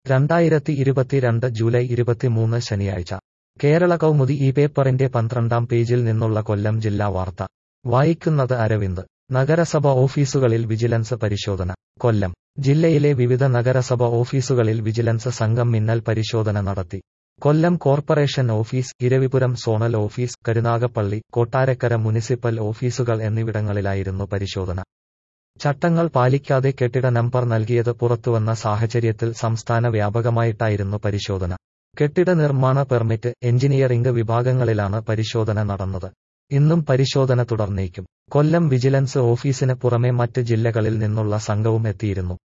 രണ്ടായിരത്തി ഇരുപത്തിരണ്ട് ജൂലൈ ഇരുപത്തിമൂന്ന് ശനിയാഴ്ച കേരള കൗമുദി ഈ പേപ്പറിന്റെ പന്ത്രണ്ടാം പേജിൽ നിന്നുള്ള കൊല്ലം ജില്ലാ വാർത്ത വായിക്കുന്നത് അരവിന്ദ് നഗരസഭ ഓഫീസുകളിൽ വിജിലൻസ് പരിശോധന കൊല്ലം ജില്ലയിലെ വിവിധ നഗരസഭ ഓഫീസുകളിൽ വിജിലൻസ് സംഘം മിന്നൽ പരിശോധന നടത്തി Kollam corporation office Eravipuram zonal office Karunagappally Kottarakkara municipal ഓഫീസുകൾ എന്നിവിടങ്ങളിലായിരുന്നു പരിശോധന ചട്ടങ്ങൾ പാലിക്കാതെ കെട്ടിട നമ്പർ നൽകിയത് പുറത്തുവന്ന സാഹചര്യത്തിൽ സംസ്ഥാന വ്യാപകമായിട്ടായിരുന്നു പരിശോധന കെട്ടിട നിർമ്മാണ പെർമിറ്റ് എഞ്ചിനീയറിംഗ് വിഭാഗങ്ങളിലാണ് പരിശോധന നടന്നത് ഇന്നും പരിശോധന തുടർന്നേക്കും കൊല്ലം വിജിലൻസ് ഓഫീസിന് പുറമെ മറ്റ് ജില്ലകളിൽ നിന്നുള്ള സംഘവും എത്തിയിരുന്നു